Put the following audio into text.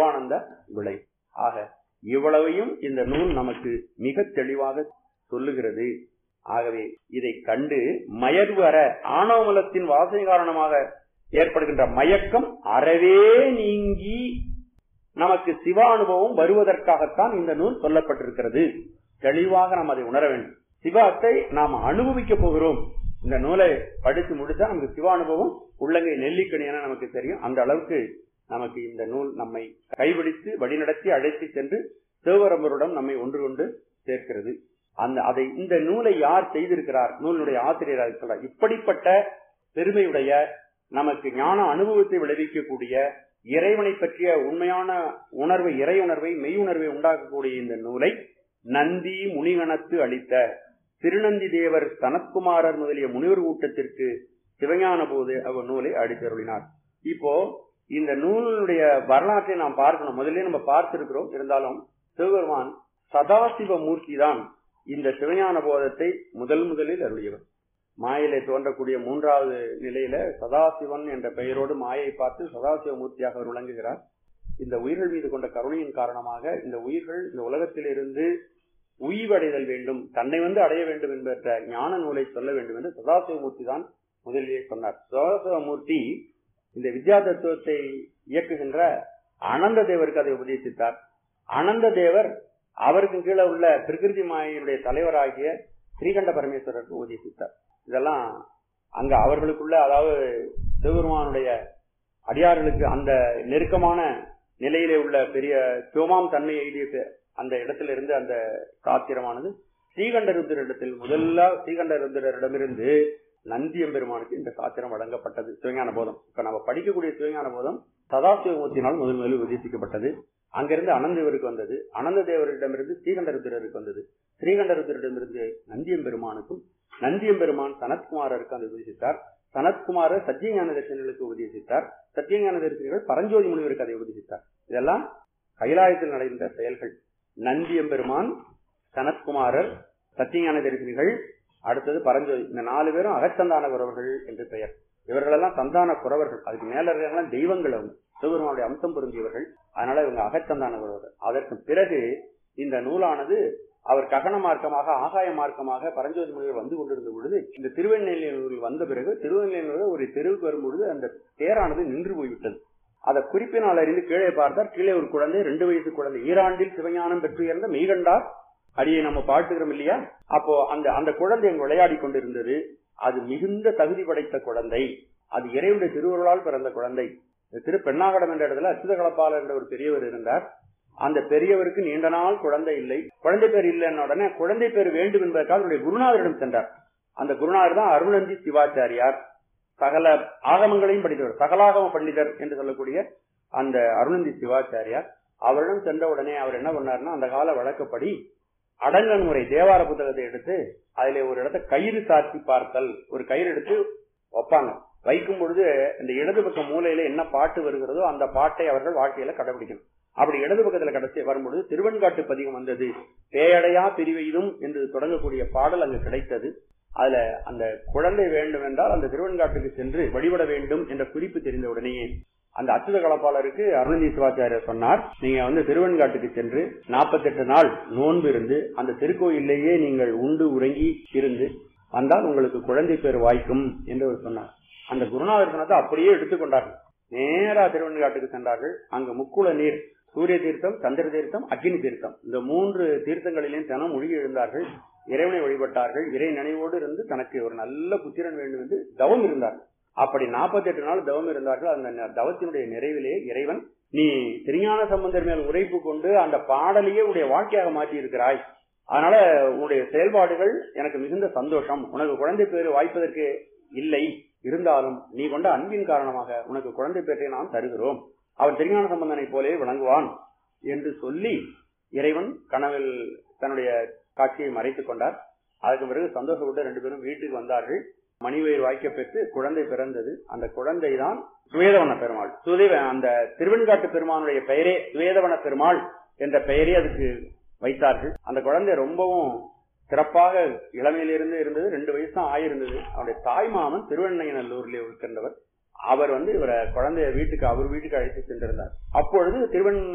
சிவானந்த விளை ஆக இவ்வளவையும் இந்த நூல் நமக்கு மிக தெளிவாக சொல்லுகிறது ஆகவே இதை கண்டு மயர்வர ஆணவமலத்தின் வாசனை காரணமாக ஏற்படுகின்ற மயக்கம் அறவே நீங்கி நமக்கு சிவ அனுபவம் வருவதற்காகத்தான் இந்த நூல் சொல்லப்பட்டிருக்கிறது தெளிவாக நாம் அதை உணர வேண்டும் சிவத்தை நாம் அனுபவிக்க போகிறோம் இந்த நூலை படித்து முடித்தா நமக்கு சிவ அனுபவம் உள்ளங்கை நெல்லிக்கணி என நமக்கு தெரியும் அந்த அளவுக்கு நமக்கு இந்த நூல் நம்மை கைபிடித்து வழிநடத்தி அழைத்து சென்று சிவபரம்பருடன் நம்மை ஒன்று கொண்டு சேர்க்கிறது அந்த அதை இந்த நூலை யார் செய்திருக்கிறார் நூலினுடைய ஆசிரியராக இருக்கிறார் இப்படிப்பட்ட பெருமையுடைய நமக்கு ஞான அனுபவத்தை விளைவிக்கக்கூடிய இறைவனை பற்றிய உண்மையான உணர்வை இறை உணர்வை மெய் உணர்வை உண்டாக்கக்கூடிய இந்த நூலை நந்தி முனிகணத்து அளித்த திருநந்தி தேவர் சனத்குமாரர் முதலிய முனிவர் கூட்டத்திற்கு சிவஞான போது அவர் நூலை அடித்தருளினார் இப்போ இந்த நூலுடைய வரலாற்றை நாம் பார்க்கணும் முதல்ல நம்ம பார்த்திருக்கிறோம் இருந்தாலும் சிவபெருமான் சதாசிவ மூர்த்தி தான் இந்த சிவஞான போதத்தை முதல் முதலில் அருளியவர் மாயிலே தோன்றக்கூடிய மூன்றாவது நிலையில சதாசிவன் என்ற பெயரோடு மாயை பார்த்து சதாசிவ மூர்த்தியாக அவர் விளங்குகிறார் இந்த உயிர்கள் மீது கொண்ட கருணையின் காரணமாக இந்த உயிர்கள் இந்த உலகத்திலிருந்து உய்வடைதல் வேண்டும் தன்னை வந்து அடைய வேண்டும் என்ற ஞான நூலை சொல்ல வேண்டும் என்று சதாசிவமூர்த்தி தான் முதலிலே சொன்னார் சதாசிவமூர்த்தி இந்த வித்யா தத்துவத்தை இயக்குகின்ற அனந்த தேவருக்கு அதை உபதேசித்தார் அனந்த தேவர் அவருக்கு கீழே உள்ள பிரகிருதி மாயினுடைய தலைவராகிய ஸ்ரீகண்ட பரமேஸ்வரருக்கு உபதேசித்தார் இதெல்லாம் அங்க அவர்களுக்குள்ள அதாவது சிவபெருமானுடைய அடியார்களுக்கு அந்த நெருக்கமான நிலையிலே உள்ள பெரிய சிவமாம் தன்மை எழுதிய அந்த இடத்துல இருந்து அந்த சாத்திரமானது ஸ்ரீகண்டருத்திரிடத்தில் முதல்ல ஸ்ரீகண்டருத்திரிடமிருந்து நந்தியம் பெருமானுக்கு இந்த சாத்திரம் வழங்கப்பட்டது சிவஞான போதம் இப்ப நம்ம படிக்கக்கூடிய சிவஞான போதம் சதாசிவமூர்த்தினால் முதல் முதலில் உபதேசிக்கப்பட்டது அங்கிருந்து அனந்தேவருக்கு வந்தது அனந்த தேவரிடமிருந்து ஸ்ரீகண்டருத்திரருக்கு வந்தது ஸ்ரீகண்டருத்திரிடமிருந்து நந்தியம் பெருமானுக்கும் நந்தியம் பெருமான் சனத்குமாரருக்கு அந்த உபதேசித்தார் சனத்குமாரர் சத்தியஞான தரிசனங்களுக்கு உபதேசித்தார் சத்தியஞான தரிசனிகள் பரஞ்சோதி முனிவருக்கு அதை உபதேசித்தார் இதெல்லாம் கைலாயத்தில் நடந்த செயல்கள் நந்தியம் பெருமான் சனத்குமாரர் சத்தியஞான தரிசனிகள் அடுத்தது பரஞ்சோதி இந்த நாலு பேரும் அகச்சந்தான குறவர்கள் என்று பெயர் இவர்களெல்லாம் சந்தான குறவர்கள் அதுக்கு மேல இருக்கிறவங்க தெய்வங்கள் அவங்க சிவபெருமானுடைய அம்சம் பொருந்தியவர்கள் அதனால இவங்க அகச்சந்தான குறவர்கள் அதற்கு பிறகு இந்த நூலானது அவர் ககன மார்க்கமாக ஆகாய மார்க்கமாக பரஞ்சோதி முனிவர் வந்து கொண்டிருந்த பொழுது இந்த திருவெண்ணெயில் வந்த பிறகு திருவெண்ணெயில் ஒரு தெருவுக்கு வரும்பொழுது அந்த தேரானது நின்று போய்விட்டது அதை குறிப்பினால் அறிந்து கீழே பார்த்தார் கீழே ஒரு குழந்தை ரெண்டு வயசு குழந்தை ஈராண்டில் சிவஞானம் பெற்று இறந்த மெய்கண்டார் அடியை நம்ம பாட்டுக்கிறோம் இல்லையா அப்போ அந்த அந்த குழந்தை அங்கு விளையாடி கொண்டிருந்தது அது மிகுந்த தகுதி படைத்த குழந்தை அது இறைவனுடைய திருவுருளால் பிறந்த குழந்தை திரு பெண்ணாகடம் என்ற இடத்துல அச்சுத கலப்பாளர் என்ற ஒரு பெரியவர் இருந்தார் அந்த பெரியவருக்கு நீண்ட நாள் குழந்தை இல்லை குழந்தை பேர் இல்லைன்ன உடனே குழந்தை பேர் வேண்டும் என்பதற்காக அவருடைய குருநாதரிடம் சென்றார் அந்த குருநாதர் தான் அருணந்தி சிவாச்சாரியார் சகல ஆகமங்களையும் படித்தவர் சகலாகம பண்டிதர் என்று சொல்லக்கூடிய அந்த அருணந்தி சிவாச்சாரியார் அவரிடம் சென்ற உடனே அவர் என்ன பண்ணாருன்னா அந்த கால வழக்கப்படி அடங்கன் முறை தேவார புத்தகத்தை எடுத்து அதிலே ஒரு இடத்த கயிறு சாத்தி பார்த்தல் ஒரு கயிறு எடுத்து வைப்பாங்க வைக்கும் பொழுது இந்த இடது பக்க மூலையில என்ன பாட்டு வருகிறதோ அந்த பாட்டை அவர்கள் வாழ்க்கையில கடைபிடிக்கணும் அப்படி இடது பக்கத்துல கடைசி வரும்பொழுது திருவெண்காட்டு பதிகம் வந்தது பேயடையா பிரிவெய்தும் என்று தொடங்கக்கூடிய பாடல் அங்கு கிடைத்தது அதுல அந்த குழந்தை வேண்டும் என்றால் அந்த திருவெண்காட்டுக்கு சென்று வழிபட வேண்டும் என்ற குறிப்பு தெரிந்த உடனேயே அந்த அச்சுத கலப்பாளருக்கு அருணந்தி சிவாச்சாரியர் சொன்னார் நீங்க வந்து திருவெண்காட்டுக்கு சென்று நாற்பத்தெட்டு நாள் நோன்பு இருந்து அந்த திருக்கோயிலேயே நீங்கள் உண்டு உறங்கி இருந்து வந்தால் உங்களுக்கு குழந்தை பேர் வாய்க்கும் என்று அவர் சொன்னார் அந்த குருநாதர் சொன்னதை அப்படியே எடுத்துக்கொண்டார்கள் நேரா திருவெண்காட்டுக்கு சென்றார்கள் அங்கு முக்குள நீர் சூரிய தீர்த்தம் சந்திர தீர்த்தம் அக்னி தீர்த்தம் இந்த மூன்று தீர்த்தங்களிலும் தினம் மூழ்கி எழுந்தார்கள் இறைவனை வழிபட்டார்கள் இறை நினைவோடு இருந்து தனக்கு ஒரு நல்ல புத்திரன் வேண்டும் என்று தவம் இருந்தார்கள் அப்படி நாற்பத்தி எட்டு நாள் தவம் இருந்தார்கள் அந்த தவத்தினுடைய நிறைவிலே இறைவன் நீ திருஞான சம்பந்தர் மேல் உரைப்பு கொண்டு அந்த பாடலையே உடைய வாழ்க்கையாக மாற்றி இருக்கிறாய் அதனால உன்னுடைய செயல்பாடுகள் எனக்கு மிகுந்த சந்தோஷம் உனக்கு குழந்தை பேரு வாய்ப்பதற்கு இல்லை இருந்தாலும் நீ கொண்ட அன்பின் காரணமாக உனக்கு குழந்தை பேற்றை நாம் தருகிறோம் அவன் திருஞான சம்பந்தனை போலே விளங்குவான் என்று சொல்லி இறைவன் கனவில் தன்னுடைய காட்சியை மறைத்துக் கொண்டார் அதுக்கு பிறகு சந்தோஷப்பட்டு ரெண்டு பேரும் வீட்டுக்கு வந்தார்கள் மணிவயிர் வாய்க்க பெற்று குழந்தை பிறந்தது அந்த குழந்தை தான் சுவேதவன பெருமாள் சுதேவ அந்த திருவெண்காட்டு பெருமானுடைய பெயரே சுவேதவன பெருமாள் என்ற பெயரே அதுக்கு வைத்தார்கள் அந்த குழந்தை ரொம்பவும் சிறப்பாக இளமையிலிருந்து இருந்தது ரெண்டு வயசு தான் ஆயிருந்தது அவருடைய தாய் மாமன் திருவெண்ணையநல்லூர்ல இருக்கின்றவர் அவர் வந்து இவரை குழந்தைய வீட்டுக்கு அவர் வீட்டுக்கு அழைத்து சென்றிருந்தார் அப்பொழுது திருவெண்